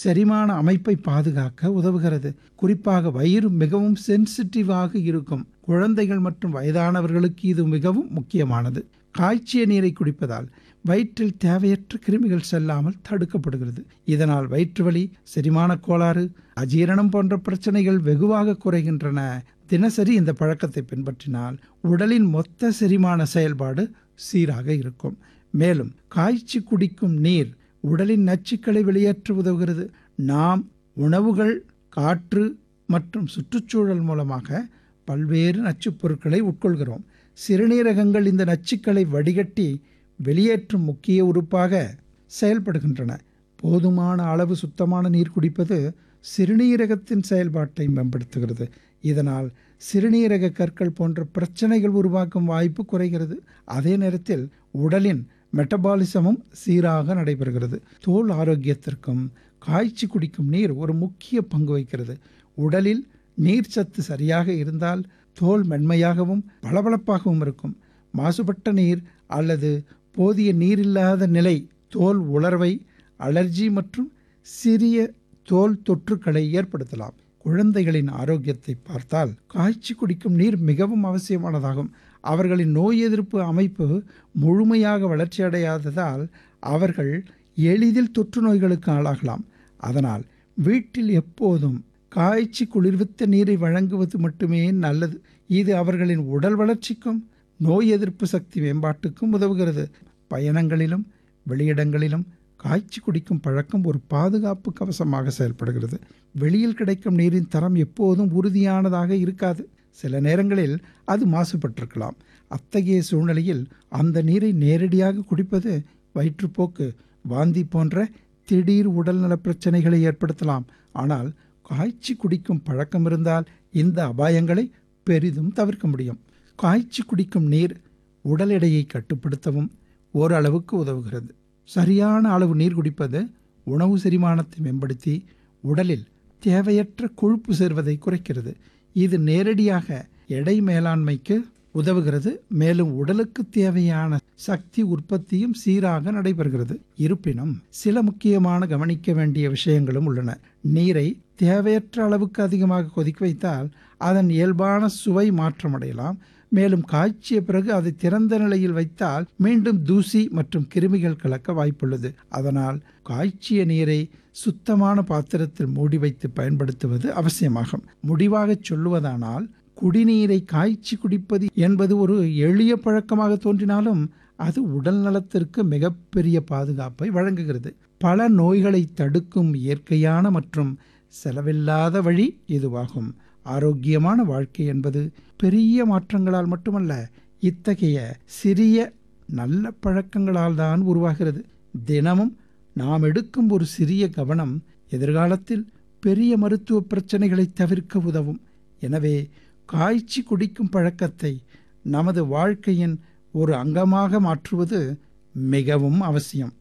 செரிமான அமைப்பை பாதுகாக்க உதவுகிறது குறிப்பாக வயிறு மிகவும் சென்சிட்டிவாக இருக்கும் குழந்தைகள் மற்றும் வயதானவர்களுக்கு இது மிகவும் முக்கியமானது காய்ச்சிய நீரை குடிப்பதால் வயிற்றில் தேவையற்ற கிருமிகள் செல்லாமல் தடுக்கப்படுகிறது இதனால் வயிற்று வலி செரிமான கோளாறு அஜீரணம் போன்ற பிரச்சனைகள் வெகுவாக குறைகின்றன தினசரி இந்த பழக்கத்தை பின்பற்றினால் உடலின் மொத்த செரிமான செயல்பாடு சீராக இருக்கும் மேலும் காய்ச்சி குடிக்கும் நீர் உடலின் நச்சுக்களை வெளியேற்ற உதவுகிறது நாம் உணவுகள் காற்று மற்றும் சுற்றுச்சூழல் மூலமாக பல்வேறு நச்சுப் பொருட்களை உட்கொள்கிறோம் சிறுநீரகங்கள் இந்த நச்சுக்களை வடிகட்டி வெளியேற்றும் முக்கிய உறுப்பாக செயல்படுகின்றன போதுமான அளவு சுத்தமான நீர் குடிப்பது சிறுநீரகத்தின் செயல்பாட்டை மேம்படுத்துகிறது இதனால் சிறுநீரக கற்கள் போன்ற பிரச்சனைகள் உருவாக்கும் வாய்ப்பு குறைகிறது அதே நேரத்தில் உடலின் மெட்டபாலிசமும் சீராக நடைபெறுகிறது தோல் ஆரோக்கியத்திற்கும் காய்ச்சி குடிக்கும் நீர் ஒரு முக்கிய பங்கு வகிக்கிறது உடலில் நீர்ச்சத்து சரியாக இருந்தால் தோல் மென்மையாகவும் பளபளப்பாகவும் இருக்கும் மாசுபட்ட நீர் அல்லது போதிய நீரில்லாத நிலை தோல் உலர்வை அலர்ஜி மற்றும் சிறிய தோல் தொற்றுக்களை ஏற்படுத்தலாம் குழந்தைகளின் ஆரோக்கியத்தை பார்த்தால் காய்ச்சி குடிக்கும் நீர் மிகவும் அவசியமானதாகும் அவர்களின் நோய் எதிர்ப்பு அமைப்பு முழுமையாக வளர்ச்சியடையாததால் அவர்கள் எளிதில் தொற்று நோய்களுக்கு ஆளாகலாம் அதனால் வீட்டில் எப்போதும் காய்ச்சி குளிர்வித்த நீரை வழங்குவது மட்டுமே நல்லது இது அவர்களின் உடல் வளர்ச்சிக்கும் நோய் எதிர்ப்பு சக்தி மேம்பாட்டுக்கும் உதவுகிறது பயணங்களிலும் வெளியிடங்களிலும் காய்ச்சி குடிக்கும் பழக்கம் ஒரு பாதுகாப்பு கவசமாக செயல்படுகிறது வெளியில் கிடைக்கும் நீரின் தரம் எப்போதும் உறுதியானதாக இருக்காது சில நேரங்களில் அது மாசுபட்டிருக்கலாம் அத்தகைய சூழ்நிலையில் அந்த நீரை நேரடியாக குடிப்பது வயிற்றுப்போக்கு வாந்தி போன்ற திடீர் உடல்நல பிரச்சனைகளை ஏற்படுத்தலாம் ஆனால் காய்ச்சி குடிக்கும் பழக்கம் இருந்தால் இந்த அபாயங்களை பெரிதும் தவிர்க்க முடியும் காய்ச்சி குடிக்கும் நீர் உடல் எடையை கட்டுப்படுத்தவும் ஓரளவுக்கு உதவுகிறது சரியான அளவு நீர் குடிப்பது உணவு செரிமானத்தை மேம்படுத்தி உடலில் தேவையற்ற கொழுப்பு சேர்வதை குறைக்கிறது இது நேரடியாக எடை மேலாண்மைக்கு உதவுகிறது மேலும் உடலுக்கு தேவையான சக்தி உற்பத்தியும் சீராக நடைபெறுகிறது இருப்பினும் சில முக்கியமான கவனிக்க வேண்டிய விஷயங்களும் உள்ளன நீரை தேவையற்ற அளவுக்கு அதிகமாக கொதிக்க வைத்தால் அதன் இயல்பான சுவை மாற்றமடையலாம் மேலும் காய்ச்சிய பிறகு அதை திறந்த நிலையில் வைத்தால் மீண்டும் தூசி மற்றும் கிருமிகள் கலக்க வாய்ப்புள்ளது அதனால் காய்ச்சிய நீரை சுத்தமான பாத்திரத்தில் மூடி வைத்து பயன்படுத்துவது அவசியமாகும் முடிவாக சொல்லுவதானால் குடிநீரை காய்ச்சி குடிப்பது என்பது ஒரு எளிய பழக்கமாக தோன்றினாலும் அது உடல் நலத்திற்கு மிகப்பெரிய பாதுகாப்பை வழங்குகிறது பல நோய்களை தடுக்கும் இயற்கையான மற்றும் செலவில்லாத வழி இதுவாகும் ஆரோக்கியமான வாழ்க்கை என்பது பெரிய மாற்றங்களால் மட்டுமல்ல இத்தகைய சிறிய நல்ல பழக்கங்களால் தான் உருவாகிறது தினமும் நாம் எடுக்கும் ஒரு சிறிய கவனம் எதிர்காலத்தில் பெரிய மருத்துவ பிரச்சனைகளை தவிர்க்க உதவும் எனவே காய்ச்சி குடிக்கும் பழக்கத்தை நமது வாழ்க்கையின் ஒரு அங்கமாக மாற்றுவது மிகவும் அவசியம்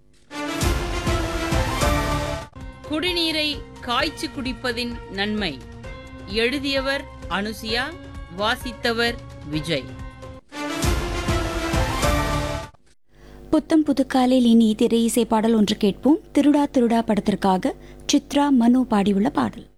குடிநீரை காய்ச்சி குடிப்பதின் நன்மை எழுதியவர் அனுசியா வாசித்தவர் விஜய் புத்தம் புதுக்காலில் இனி திரை இசை பாடல் ஒன்று கேட்போம் திருடா திருடா படத்திற்காக சித்ரா மனு பாடியுள்ள பாடல்